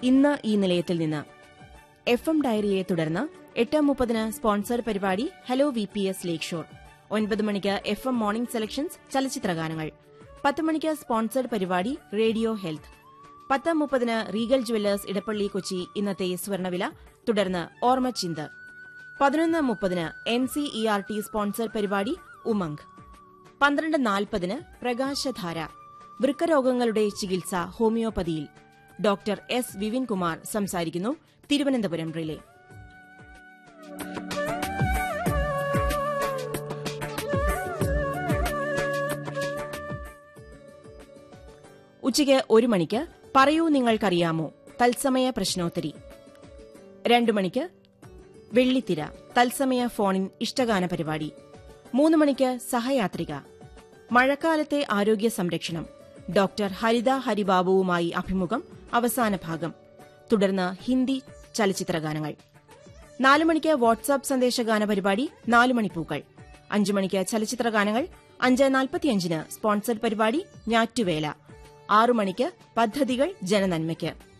ഇന്ന് ഈ നിലയത്തിൽ നിന്ന് എഫ് എം ഡയറിയെ തുടർന്ന് എട്ട് മുപ്പതിന് സ്പോൺസർ പരിപാടി ഹലോ വി പി എസ് ലേക്ക് ഷോർ ഒൻപത് മണിക്ക് എഫ് എം മോർണിംഗ് സെലക്ഷൻസ് ചലച്ചിത്രഗാനങ്ങൾ പത്ത് മണിക്ക് സ്പോൺസർഡ് പരിപാടി റേഡിയോ ഹെൽത്ത് പത്ത് മുപ്പതിന് റീഗൽ ജുവല്ലേഴ്സ് ഇടപ്പള്ളി കൊച്ചി ഇന്നത്തെ സ്വർണ്ണവില തുടർന്ന് ഓർമ്മച്ചിന്ത് പതിനൊന്ന് മുപ്പതിന് N C E R T sponsor പരിപാടി ഉമംഗ് പന്ത്രണ്ട് നാൽപ്പതിന് പ്രകാശധാര വൃക്കരോഗങ്ങളുടെ ചികിത്സ ഹോമിയോപ്പതിയിൽ ഡോക്ടർ എസ് വിപിൻകുമാർ സംസാരിക്കുന്നു തിരുവനന്തപുരം റിലേ ഉച്ചയ്ക്ക് ഒരു മണിക്ക് പറയൂ നിങ്ങൾക്കറിയാമോ തത്സമയ പ്രശ്നോത്തരി രണ്ടു മണിക്ക് വെള്ളിത്തിര തത്സമയ ഫോണിൻ ഇഷ്ടഗാന പരിപാടി മൂന്ന് മണിക്ക് സഹയാത്രിക മഴക്കാലത്തെ ആരോഗ്യ സംരക്ഷണം ഡോക്ടർ ഹരിത ഹരിബാബുവുമായി അഭിമുഖം അവസാന ഭാഗം തുടർന്ന് ഹിന്ദി ചലച്ചിത്രഗാനങ്ങൾ നാല് മണിക്ക് വാട്സാപ്പ് സന്ദേശഗാന പരിപാടി നാല് മണിപ്പൂക്കൾ അഞ്ചു മണിക്ക് ചലച്ചിത്രഗാനങ്ങൾ അഞ്ച് നാൽപ്പത്തിയഞ്ചിന് സ്പോൺസർഡ് പരിപാടി ഞാറ്റുവേല ആറു മണിക്ക് പദ്ധതികൾ ജനനന്മയ്ക്ക്